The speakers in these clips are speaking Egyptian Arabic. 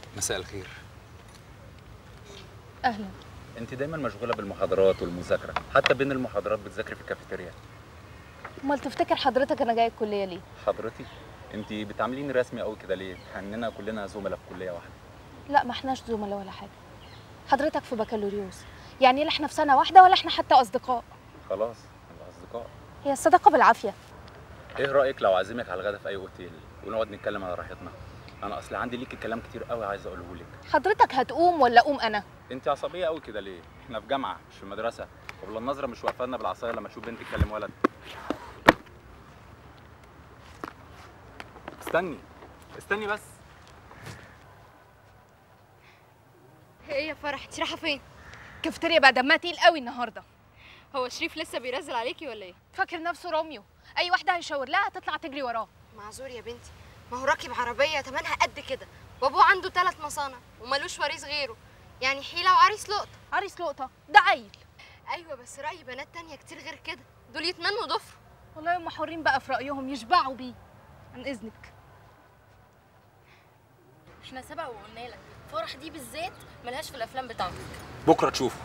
مساء الخير اهلا انت دايما مشغوله بالمحاضرات والمذاكره حتى بين المحاضرات بتذاكري في الكافيتيريا امال تفتكر حضرتك انا جايه الكليه ليه حضرتك انت بتعامليني رسمي قوي كده ليه اننا كلنا زملاء في كليه واحده لا ما احناش زملاء ولا حاجه حضرتك في بكالوريوس يعني لا احنا في سنه واحده ولا احنا حتى اصدقاء خلاص الاصدقاء هي الصداقه بالعافيه ايه رايك لو اعزمك على الغدا في اي اوتيل ونقعد نتكلم على راحتنا انا اصل عندي ليكي كلام كتير قوي عايز اقوله لك حضرتك هتقوم ولا اقوم انا انت عصبيه قوي كده ليه احنا في جامعه مش في مدرسه ولا النظره مش واقفه لنا بالعصايه لما تشوف بنت تكلم ولد استني استني بس ايه يا فرح انت رايحه فين كافتيريا بقى دمها تقيل قوي النهارده هو شريف لسه بيرزل عليكي ولا ايه فاكر نفسه روميو اي واحده هيشاور لها هتطلع تجري وراه معذور يا بنتي ما هو راكب عربيه تمنها قد كده وابوه عنده ثلاث مصانع ومالوش وريث غيره يعني حيله وعريس لقطه عريس لقطه ده عيل ايوه بس راي بنات تانية كتير غير كده دول يتمنوا ضفر والله هم حرين بقى في رايهم يشبعوا بيه عن اذنك احنا سبق وقلنا لك فرح دي بالذات ملهاش في الافلام بتاعتك بكره تشوفوا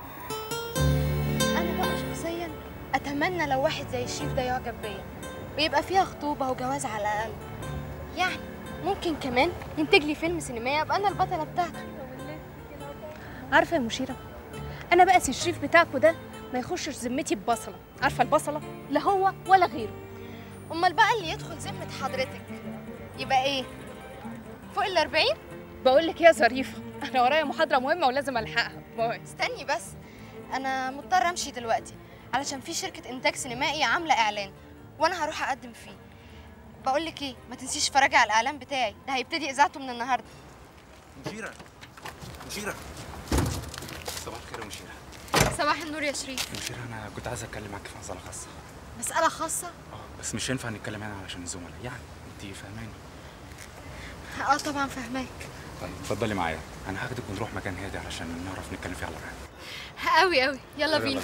انا بقى شخصيا اتمنى لو واحد زي الشريف ده يعجب بيا ويبقى فيها خطوبه وجواز على الاقل يعني ممكن كمان ينتج لي فيلم سينمائي ابقى انا البطله بتاعته عارفه يا مشيره انا بقى سي الشريف بتاعكوا ده ما يخشش ذمتي ببصله عارفه البصله لا هو ولا غيره امال بقى اللي يدخل ذمه حضرتك يبقى ايه فوق ال 40 بقول لك يا ظريفه انا ورايا محاضره مهمه ولازم الحقها باي استني بس انا مضطره امشي دلوقتي علشان في شركه انتاج سينمائي عامله اعلان وانا هروح اقدم فيه بقول لك ايه ما تنسيش تتفرجي على الاعلان بتاعي ده هيبتدي اذاعته من النهارده مشيره مشيره صباح الخير يا مشيره صباح النور يا شريف مشيره انا كنت عايز اتكلم معاك في مساله خاصه مساله خاصه اه بس مش ينفع نتكلم هنا علشان الزملاء يعني انت فاهماني اه طبعا فهماك طيب اتفضلي معايا انا هاخدك ونروح مكان هادي علشان نعرف نتكلم فيه على راحه قوي قوي يلا بينا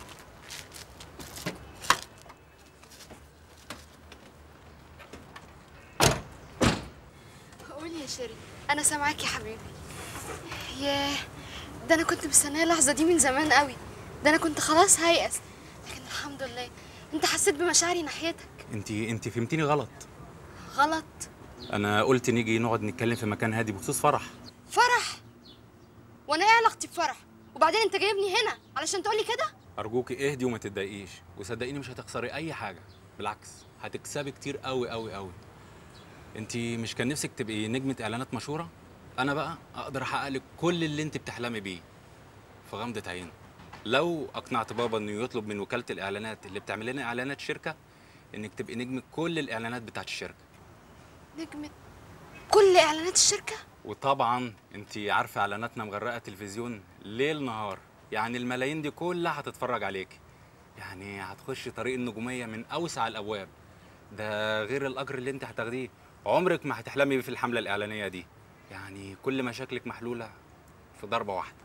قولي يا شيري انا سامعاك يا حبيبي ياه ده انا كنت مستنيه اللحظه دي من زمان قوي ده انا كنت خلاص هيأس لكن الحمد لله انت حسيت بمشاعري ناحيتك انت انت فهمتيني غلط غلط انا قلت نيجي نقعد نتكلم في مكان هادي بخصوص فرح فرح وانا ايه علاقتي بفرح وبعدين انت جايبني هنا علشان تقولي كده ارجوكي اهدي وما تتضايقيش وصدقيني مش هتخسري اي حاجه بالعكس هتكسبي كتير قوي قوي قوي انت مش كان نفسك تبقي نجمه اعلانات مشهوره انا بقى اقدر احقق لك كل اللي انت بتحلمي بيه في غمضه عين لو اقنعت بابا انه يطلب من وكاله الاعلانات اللي بتعمل لنا اعلانات شركه انك تبقي نجمه كل الاعلانات بتاعت الشركه نجمة كل اعلانات الشركه وطبعا انت عارفه اعلاناتنا مغرقه تلفزيون ليل نهار يعني الملايين دي كلها هتتفرج عليك يعني هتخش طريق النجوميه من اوسع الابواب ده غير الاجر اللي انت هتاخديه عمرك ما هتحلمي في الحمله الاعلانيه دي يعني كل مشاكلك محلوله في ضربه واحده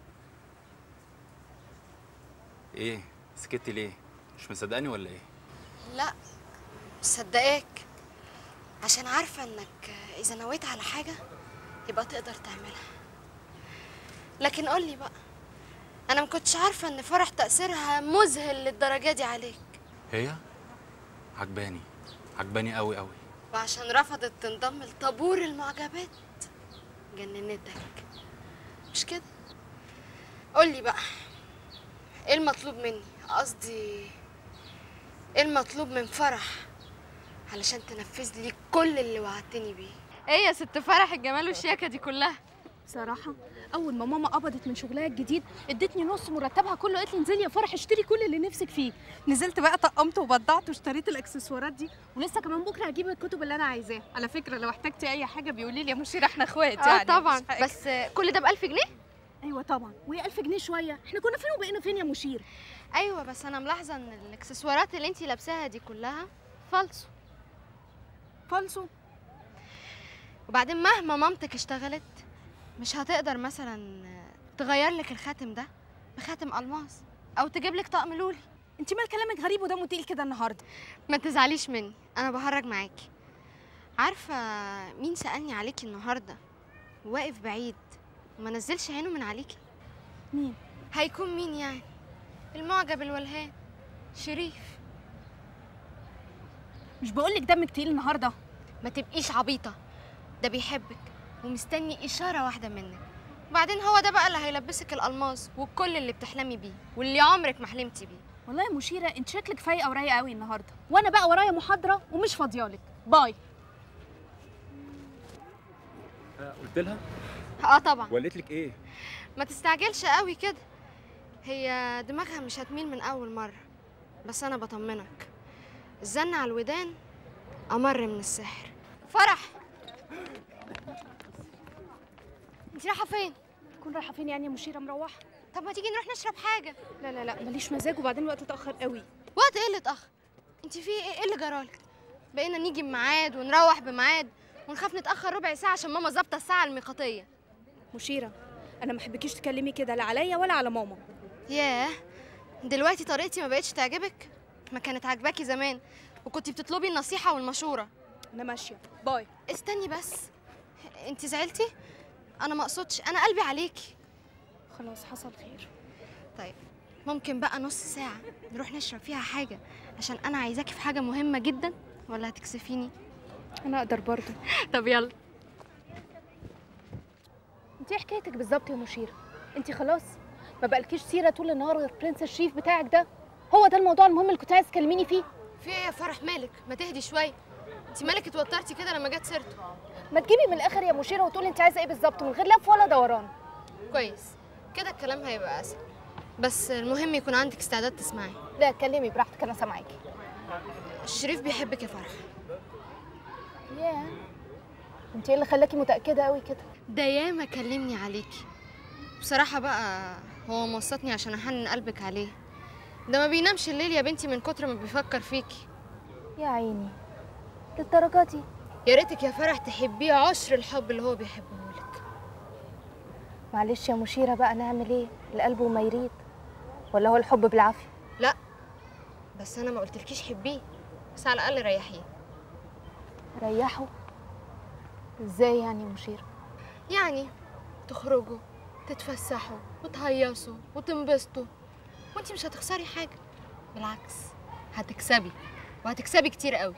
ايه سكتي ليه مش مصدقاني ولا ايه لا مصدقاك عشان عارفة انك اذا نويت على حاجة يبقى تقدر تعملها لكن قولي بقى انا ما كنتش عارفة ان فرح تأثيرها مذهل للدرجة دي عليك هي عجباني عجباني قوي قوي وعشان رفضت تنضم لطابور المعجبات جننتك مش كده قولي بقى ايه المطلوب مني قصدي ايه المطلوب من فرح علشان تنفذ لي كل اللي وعدتني بيه ايه يا ست فرح الجمال والشياكه دي كلها بصراحه اول ما ماما قبضت من شغلها الجديد ادتني نص مرتبها كله قالت لي انزلي يا فرح اشتري كل اللي نفسك فيه نزلت بقى طقمت وبضعت واشتريت الاكسسوارات دي ولسه كمان بكره هجيب الكتب اللي انا عايزاها على فكره لو احتجتي اي حاجه بيقولي لي يا مشير احنا اخوات اه يعني طبعا مش حاجة. بس كل ده ب 1000 جنيه ايوه طبعا وهي 1000 جنيه شويه احنا كنا فين وبقينا فين يا مشير ايوه بس انا ملاحظه ان الاكسسوارات اللي انتي لابساها دي كلها فالصو فالصو وبعدين مهما مامتك اشتغلت مش هتقدر مثلا تغير لك الخاتم ده بخاتم الماس او تجيب لك طقم لولي انت مال كلامك غريب ودمه تقيل كده النهارده ما تزعليش مني انا بهرج معاكي عارفه مين سالني عليكي النهارده واقف بعيد وما نزلش عينه من عليكي مين هيكون مين يعني المعجب الولهان شريف مش بقولك دمك تقيل النهارده ما تبقيش عبيطة ده بيحبك ومستني إشارة واحدة منك وبعدين هو ده بقى اللي هيلبسك الألماس والكل اللي بتحلمي بيه واللي عمرك ما حلمتي بيه والله يا مشيره انت شكلك فايقه ورايقه قوي النهارده وانا بقى ورايا محاضره ومش فاضيالك باي قلت لها اه طبعا وقالت لك ايه ما تستعجلش قوي كده هي دماغها مش هتميل من أول مرة بس أنا بطمنك الزن على الودان أمر من السحر فرح انت رايحة فين؟ تكون رايحه فين يعني يا مشيره مروحه طب ما تيجي نروح نشرب حاجة لا لا لا ماليش مزاج وبعدين الوقت اتاخر قوي وقت ايه اللي اتأخر؟ انت في ايه ايه اللي جرالك؟ بقينا نيجي بميعاد ونروح بميعاد ونخاف نتأخر ربع ساعة عشان ماما ظابطة الساعة الميقاتية مشيره انا ما احبكيش تكلمي كده لا عليا ولا على ماما ياه دلوقتي طريقتي ما بقتش تعجبك؟ ما كانت عاجباكي زمان وكنت بتطلبي النصيحة والمشورة انا ماشيه باي استني بس انت زعلتي؟ انا ما اقصدش انا قلبي عليكي خلاص حصل خير طيب ممكن بقى نص ساعة نروح نشرب فيها حاجة عشان انا عايزاكي في حاجة مهمة جدا ولا هتكسفيني؟ انا اقدر برضه طب يلا انت ايه حكايتك بالظبط يا مشيره انت خلاص ما بقالكيش سيره طول النهار غير برنس الشريف بتاعك ده هو ده الموضوع المهم اللي كنت عايز تكلميني فيه في ايه يا فرح مالك؟ ما تهدي شوية انت مالك اتوترتي كده لما جت سيرته ما تجيبي من الاخر يا مشيره وتقولي انت عايزه ايه بالظبط من غير لف ولا دوران كويس كده الكلام هيبقى اسهل بس المهم يكون عندك استعداد تسمعي لا اتكلمي براحتك انا سامعاكي الشريف بيحبك يا فرح ياه انت ايه اللي خلاكي متاكده قوي كده ده ياما كلمني عليكي بصراحة بقى هو موسطني عشان أحنن قلبك عليه ده ما بينامش الليل يا بنتي من كتر ما بيفكر فيكي يا عيني للدرجه دي يا ريتك يا فرح تحبيه عشر الحب اللي هو بيحبه لك معلش يا مشيره بقى نعمل ايه القلب وما يريد ولا هو الحب بالعافيه لا بس أنا ما قلتلكيش حبيه بس على الأقل ريحيه ريحوا ازاي يعني يا مشيره يعني تخرجوا تتفسحوا وتهيصوا وتنبسطوا وانتي مش هتخسري حاجة بالعكس هتكسبي وهتكسبي كتير قوي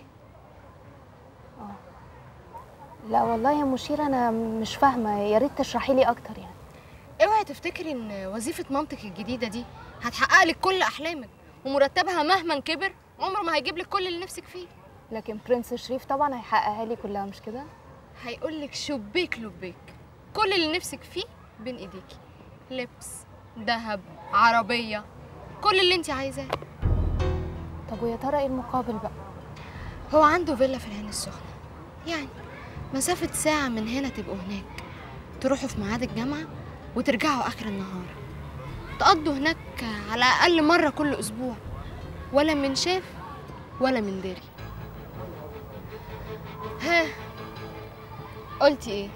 لا والله يا مشيره انا مش فاهمه يا ريت تشرحي لي اكتر يعني اوعي تفتكري ان وظيفة مامتك الجديدة دي هتحقق لك كل احلامك ومرتبها مهما كبر عمره ما هيجيب لك كل اللي نفسك فيه لكن برنس شريف طبعا هيحققها لي كلها مش كده هيقول لك شبيك لبيك كل اللي نفسك فيه بين ايديكي لبس ذهب عربية كل اللي انت عايزاه طب ويا ترى ايه المقابل بقى هو عنده فيلا في العين السخنة يعني مسافة ساعة من هنا تبقوا هناك تروحوا في ميعاد الجامعة وترجعوا آخر النهار تقضوا هناك على الأقل مرة كل أسبوع ولا من شاف ولا من داري ها قلتي ايه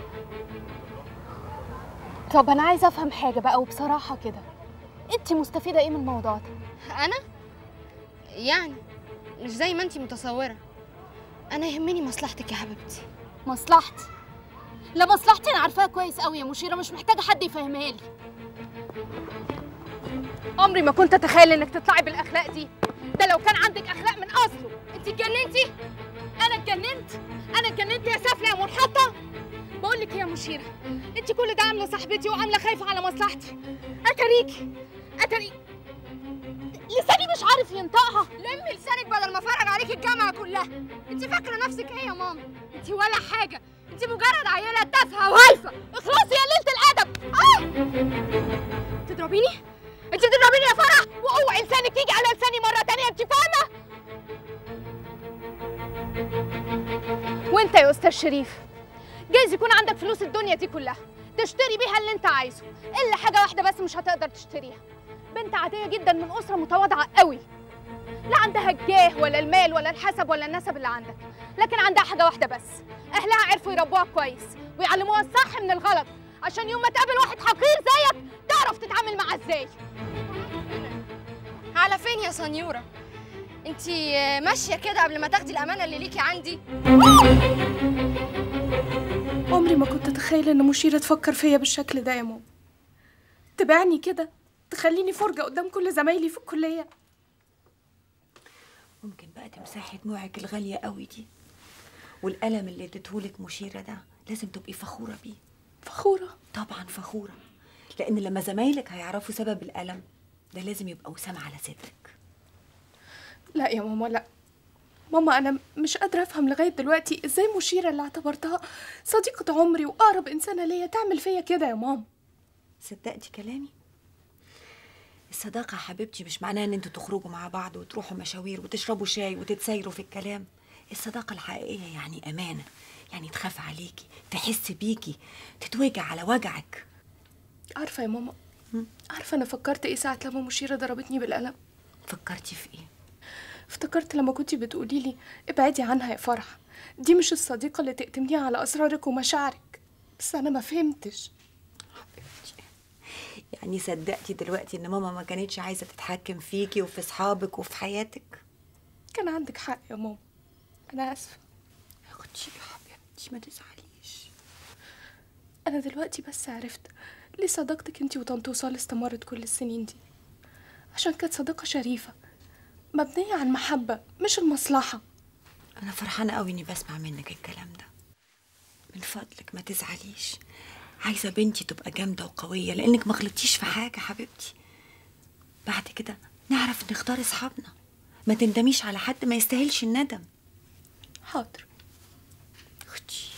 طب انا عايزه افهم حاجه بقى وبصراحه كده انت مستفيده ايه من الموضوع ده انا يعني مش زي ما انتي متصوره انا يهمني مصلحتك يا حبيبتي مصلحتي لا مصلحتي انا عارفاها كويس قوي يا مشيره مش محتاجه حد يفهمها لي عمري ما كنت اتخيل انك تطلعي بالاخلاق دي ده لو كان عندك اخلاق من اصله انت اتجننتي انا اتجننت انا اتجننت يا سافله يا منحطه بقول لك إيه يا مشيره انت كل ده عامله صاحبتي وعامله خايفه على مصلحتي اتريكي اتريكي لساني مش عارف ينطقها لمي لسانك بدل ما افرج عليك الجامعه كلها انت فاكره نفسك ايه يا ماما انت ولا حاجه انت مجرد عيله تافهه وهايفه اخلصي يا ليله الادب اه تضربيني انت بتضربيني يا فرح واوعي لسانك يجي على لساني مره تانية انت فاهمه وانت يا استاذ شريف جايز يكون عندك فلوس الدنيا دي كلها تشتري بيها اللي انت عايزه الا حاجه واحده بس مش هتقدر تشتريها بنت عاديه جدا من اسره متواضعه قوي لا عندها الجاه ولا المال ولا الحسب ولا النسب اللي عندك لكن عندها حاجه واحده بس اهلها عرفوا يربوها كويس ويعلموها الصح من الغلط عشان يوم ما تقابل واحد حقير زيك تعرف تتعامل معاه ازاي على فين يا سنيوره انت ماشيه كده قبل ما تاخدي الامانه اللي ليكي عندي عمري ما كنت اتخيل ان مشيرة تفكر فيا بالشكل ده يا ماما تبعني كده تخليني فرجة قدام كل زمايلي في الكلية ممكن بقى تمسحي دموعك الغالية قوي دي والألم اللي اديتهولك مشيرة ده لازم تبقي فخورة بيه فخورة طبعا فخورة لأن لما زمايلك هيعرفوا سبب الألم ده لازم يبقى وسام على صدرك لا يا ماما لا ماما انا مش قادرة افهم لغاية دلوقتي ازاي مشيرة اللي اعتبرتها صديقة عمري واقرب انسانة ليا تعمل فيا كده يا ماما صدقتي كلامي الصداقة يا حبيبتي مش معناها ان انتوا تخرجوا مع بعض وتروحوا مشاوير وتشربوا شاي وتتسايروا في الكلام الصداقة الحقيقية يعني أمانة يعني تخاف عليكي تحس بيكي تتوجع على وجعك عارفة يا ماما عارفة انا فكرت ايه ساعة لما مشيرة ضربتني بالقلم فكرتي في ايه افتكرت لما كنتي بتقولي لي ابعدي عنها يا فرح دي مش الصديقة اللي تأتمنيها على أسرارك ومشاعرك بس أنا ما فهمتش يعني صدقتي دلوقتي ان ماما ما كانتش عايزة تتحكم فيكي وفي صحابك وفي حياتك كان عندك حق يا ماما أنا آسفة يا اختي يا حبيبتي ما تزعليش أنا دلوقتي بس عرفت ليه صداقتك انتي وطنط وصال استمرت كل السنين دي عشان كانت صداقة شريفة مبنية على المحبة مش المصلحة انا فرحانة قوي اني بسمع منك الكلام ده من فضلك ما تزعليش عايزة بنتي تبقى جامدة وقوية لانك ما غلطتيش في حاجة حبيبتي بعد كده نعرف نختار اصحابنا ما تندميش على حد ما يستاهلش الندم حاضر اختي